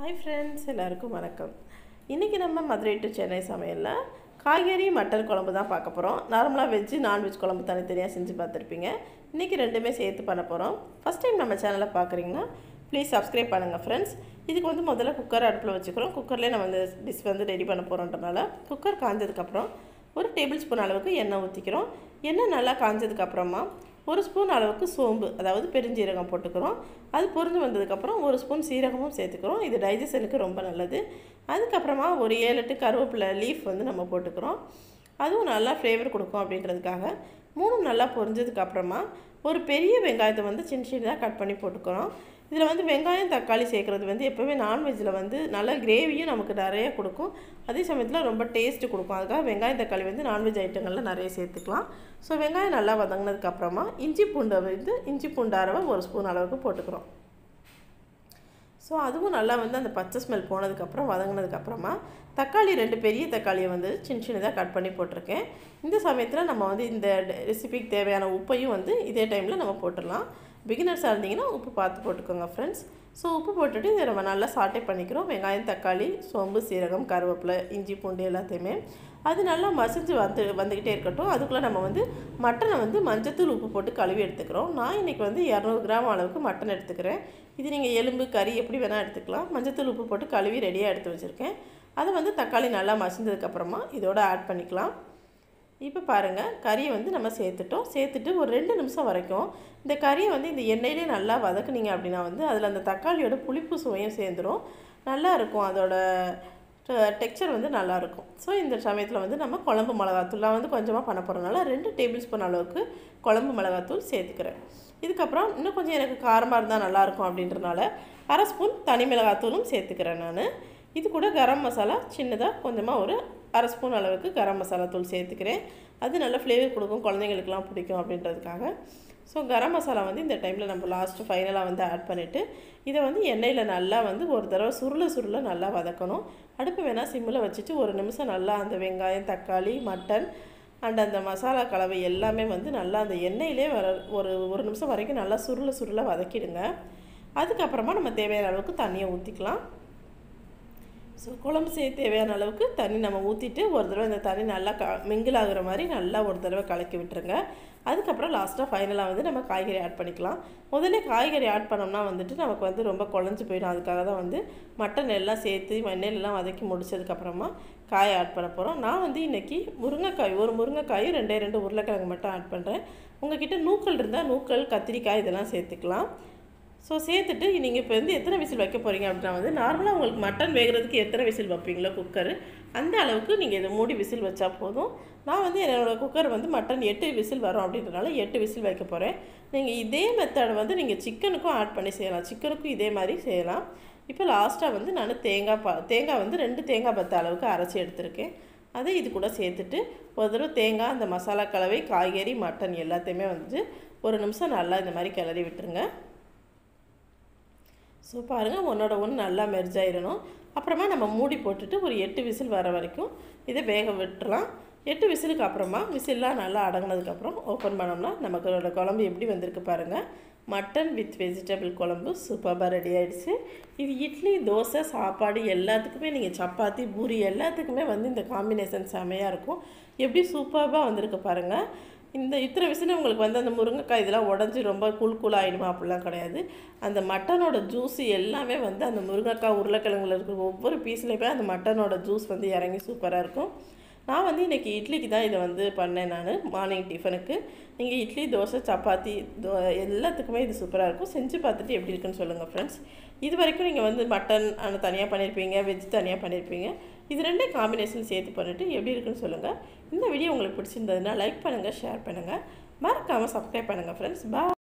hi friends எல்லாருக்கும் வணக்கம் இன்றைக்கி நம்ம மதுரை டு சென்னை சமையலில் காய்கறி மட்டன் குழம்பு தான் பார்க்க போகிறோம் நார்மலாக வெஜ்ஜு நான்வெஜ் குழம்பு தனித்தனியாக செஞ்சு பார்த்துருப்பீங்க இன்றைக்கி ரெண்டுமே சேர்த்து பண்ண போகிறோம் ஃபஸ்ட் டைம் நம்ம சேனலை பார்க்குறீங்கன்னா ப்ளீஸ் சப்ஸ்கிரைப் பண்ணுங்கள் ஃப்ரெண்ட்ஸ் இதுக்கு வந்து முதல்ல குக்கர் அடுப்பில் வச்சுக்கிறோம் குக்கர்லேயே நம்ம இந்த டிஷ் வந்து ரெடி பண்ண போகிறோன்றனால குக்கர் காஞ்சதுக்கப்புறம் ஒரு டேபிள் ஸ்பூன் அளவுக்கு எண்ணெய் ஊற்றிக்கிறோம் எண்ணெய் நல்லா காஞ்சதுக்கப்புறமா ஒரு ஸ்பூன் அளவுக்கு சோம்பு அதாவது பெருஞ்சீரகம் போட்டுக்கிறோம் அது பொரிஞ்சு வந்ததுக்கப்புறம் ஒரு ஸ்பூன் சீரகமும் சேர்த்துக்கிறோம் இது டைஜஷனுக்கு ரொம்ப நல்லது அதுக்கப்புறமா ஒரு ஏழு எட்டு கருவேப்பிலை லீஃப் வந்து நம்ம போட்டுக்கிறோம் அதுவும் நல்லா ஃப்ளேவர் கொடுக்கும் அப்படின்றதுக்காக மூணும் நல்லா பொரிஞ்சதுக்கப்புறமா ஒரு பெரிய வெங்காயத்தை வந்து சின்ன சின்னதாக கட் பண்ணி போட்டுக்கிறோம் இதில் வந்து வெங்காயம் தக்காளி சேர்க்குறது வந்து எப்போவுமே நான்வெஜ்ஜில் வந்து நல்ல கிரேவியும் நமக்கு நிறைய கொடுக்கும் அதே சமயத்தில் ரொம்ப டேஸ்ட்டு கொடுக்கும் அதுக்காக வெங்காயம் தக்காளி வந்து நான்வெஜ் ஐட்டங்களில் நிறைய சேர்த்துக்கலாம் ஸோ வெங்காயம் நல்லா வதங்கினதுக்கப்புறமா இஞ்சி பூண்டை வந்து இஞ்சி பூண்டு அரவை ஒரு ஸ்பூன் அளவுக்கு போட்டுக்கிறோம் ஸோ அதுவும் நல்லா வந்து அந்த பச்சை ஸ்மெல் போனதுக்கப்புறம் வதங்கினதுக்கப்புறமா தக்காளி ரெண்டு பெரிய தக்காளியை வந்து சின்ன சின்னதாக கட் பண்ணி போட்டிருக்கேன் இந்த சமயத்தில் நம்ம வந்து இந்த ரெசிபிக்கு தேவையான உப்பையும் வந்து இதே டைமில் நம்ம போட்டுடலாம் பிகினர்ஸாக இருந்தீங்கன்னா உப்பு பார்த்து போட்டுக்கோங்க ஃப்ரெண்ட்ஸ் ஸோ உப்பு போட்டுட்டு இதை நம்ம நல்லா சாட்டை பண்ணிக்கிறோம் வெங்காயம் தக்காளி சோம்பு சீரகம் கருவேப்பிலை இஞ்சி பூண்டு எல்லாத்தையுமே அது நல்லா மசிஞ்சு வந்து வந்துக்கிட்டே இருக்கட்டும் அதுக்குள்ளே நம்ம வந்து மட்டனை வந்து மஞ்சத்தூள் உப்பு போட்டு கழுவி எடுத்துக்கிறோம் நான் இன்றைக்கி வந்து இரநூறு கிராம் அளவுக்கு மட்டன் எடுத்துக்கிறேன் இது நீங்கள் எலும்பு கறி எப்படி வேணால் எடுத்துக்கலாம் மஞ்சத்தூள் உப்பு போட்டு கழுவி ரெடியாக எடுத்து வச்சுருக்கேன் அதை வந்து தக்காளி நல்லா மசிஞ்சதுக்கப்புறமா இதோட ஆட் பண்ணிக்கலாம் இப்போ பாருங்கள் கறியை வந்து நம்ம சேர்த்துட்டோம் சேர்த்துட்டு ஒரு ரெண்டு நிமிஷம் வரைக்கும் இந்த கறியை வந்து இந்த எண்ணெயிலே நல்லா வதக்குனீங்க அப்படின்னா வந்து அதில் அந்த தக்காளியோட புளிப்பு சுவையும் சேர்ந்துடும் நல்லா இருக்கும் அதோட டெக்ஸ்சர் வந்து நல்லாயிருக்கும் ஸோ இந்த சமயத்தில் வந்து நம்ம குழம்பு மிளகாத்தூள் நான் வந்து கொஞ்சமாக பண்ண போகிறனால ரெண்டு டேபிள் ஸ்பூன் அளவுக்கு குழம்பு மிளகாத்தூள் சேர்த்துக்கிறேன் இதுக்கப்புறம் இன்னும் கொஞ்சம் எனக்கு காரமாக இருந்தால் நல்லாயிருக்கும் அப்படின்றனால அரை ஸ்பூன் தனி மிளகாத்தூளும் சேர்த்துக்கிறேன் நான் இது கூட கரம் மசாலா சின்னதாக கொஞ்சமாக ஒரு அரை ஸ்பூன் அளவுக்கு கரம் மசாலா தூள் சேர்த்துக்கிறேன் அது நல்ல ஃப்ளேவர் கொடுக்கும் குழந்தைங்களுக்குலாம் பிடிக்கும் அப்படின்றதுக்காக ஸோ கரம் மசாலா வந்து இந்த டைமில் நம்ம லாஸ்ட்டு ஃபைனலாக வந்து ஆட் பண்ணிவிட்டு இதை வந்து எண்ணெயில் நல்லா வந்து ஒரு தடவை சுருள சுருள நல்லா வதக்கணும் அடுப்பு வேணால் சிம்மில் வச்சுட்டு ஒரு நிமிஷம் நல்லா அந்த வெங்காயம் தக்காளி மட்டன் அண்ட் அந்த மசாலா கலவை எல்லாமே வந்து நல்லா அந்த எண்ணெயிலே வர ஒரு ஒரு நிமிஷம் வரைக்கும் நல்லா சுருள சுருள வதக்கிடுங்க அதுக்கப்புறமா நம்ம தேவையான அளவுக்கு தண்ணியை ஊற்றிக்கலாம் ஸோ குழம்பு செய்ய தேவையான அளவுக்கு தண்ணி நம்ம ஊற்றிட்டு ஒரு தடவை இந்த தண்ணி நல்லா க மிங்கிள் ஆகுற மாதிரி நல்லா ஒரு தடவை கலக்கி விட்டுருங்க அதுக்கப்புறம் லாஸ்ட்டாக ஃபைனலாக வந்து நம்ம காய்கறி ஆட் பண்ணிக்கலாம் முதல்ல காய்கறி ஆட் பண்ணோம்னா வந்துட்டு நமக்கு வந்து ரொம்ப குழஞ்சி போயிடும் அதுக்காக தான் வந்து மட்டன் எல்லாம் சேர்த்து எண்ணெயிலெலாம் வதக்கி முடிச்சதுக்கப்புறமா காய் ஆட் பண்ண போகிறோம் நான் வந்து இன்றைக்கி முருங்கைக்காய் ஒரு முருங்கைக்காயும் ரெண்டே ரெண்டு உருளைக்கிழங்கு மட்டும் ஆட் பண்ணுறேன் உங்ககிட்ட நூக்கல் இருந்தால் நூக்கல் கத்திரிக்காய் இதெல்லாம் சேர்த்துக்கலாம் ஸோ சேர்த்துட்டு நீங்கள் இப்போ வந்து எத்தனை விசில் வைக்க போகிறீங்க அப்படின்னா வந்து நார்மலாக உங்களுக்கு மட்டன் வேகிறதுக்கு எத்தனை விசில் வைப்பீங்களோ குக்கரு அந்த அளவுக்கு நீங்கள் இதை மூடி விசில் வச்சா போதும் நான் வந்து என்னோடய குக்கர் வந்து மட்டன் எட்டு விசில் வரும் அப்படின்றனால எட்டு விசில் வைக்க போகிறேன் நீங்கள் இதே மெத்தடை வந்து நீங்கள் சிக்கனுக்கும் ஆட் பண்ணி செய்யலாம் சிக்கனுக்கும் இதே மாதிரி செய்யலாம் இப்போ லாஸ்ட்டாக வந்து நான் தேங்காய் பா தேங்காய் வந்து ரெண்டு தேங்காய் பத்து அளவுக்கு அரைச்சி எடுத்திருக்கேன் அதை இது கூட சேர்த்துட்டு ஒரு தடவை தேங்காய் அந்த மசாலா கலவை காய்கறி மட்டன் எல்லாத்தையுமே வந்து ஒரு நிமிஷம் நல்லா இந்த மாதிரி கிளறி விட்டுருங்க ஸோ பாருங்கள் ஒன்றோட ஒன்று நல்லா மெர்ஜ் ஆயிடணும் அப்புறமா நம்ம மூடி போட்டுட்டு ஒரு எட்டு விசில் வர வரைக்கும் இதை வேக விட்டுறலாம் எட்டு விசிலுக்கு அப்புறமா விசில்லாம் நல்லா அடங்கினதுக்கப்புறம் ஓப்பன் பண்ணோம்னா நமக்கு குழம்பு எப்படி வந்திருக்கு பாருங்கள் மட்டன் வித் வெஜிடபிள் குழம்பு சூப்பராக ரெடி ஆகிடுச்சு இது இட்லி தோசை சாப்பாடு எல்லாத்துக்குமே நீங்கள் சப்பாத்தி பூரி எல்லாத்துக்குமே வந்து இந்த காம்பினேஷன் செமையாக இருக்கும் எப்படி சூப்பராக வந்திருக்கு பாருங்கள் இந்த இத்தனை விசில் உங்களுக்கு வந்து அந்த முருங்கைக்காய் இதெல்லாம் உடஞ்சி ரொம்ப கூழ் கூழ் ஆகிடுமா அப்படிலாம் கிடையாது அந்த மட்டனோட ஜூஸ் எல்லாமே வந்து அந்த முருங்கைக்காய் உருளைக்கிழங்குல இருக்கிற ஒவ்வொரு பீஸ்லேயுமே அந்த மட்டனோட ஜூஸ் வந்து இறங்கி சூப்பராக இருக்கும் நான் வந்து இன்றைக்கி இட்லிக்கு தான் இதை வந்து பண்ணேன் நான் மார்னிங் டிஃபனுக்கு நீங்கள் இட்லி தோசை சப்பாத்தி தோ எல்லாத்துக்குமே இது சூப்பராக இருக்கும் செஞ்சு பார்த்துட்டு எப்படி இருக்குன்னு சொல்லுங்கள் ஃப்ரெண்ட்ஸ் இது வரைக்கும் நீங்கள் வந்து மட்டன் தனியாக பண்ணியிருப்பீங்க வெஜ் தனியாக பண்ணியிருப்பீங்க இது ரெண்டே காம்பினேஷன் சேர்த்து பண்ணிவிட்டு எப்படி இருக்குன்னு சொல்லுங்கள் இந்த வீடியோ உங்களுக்கு பிடிச்சிருந்ததுன்னா லைக் பண்ணுங்கள் ஷேர் பண்ணுங்கள் மறக்காமல் சப்ஸ்கிரைப் பண்ணுங்கள் ஃப்ரெண்ட்ஸ் பா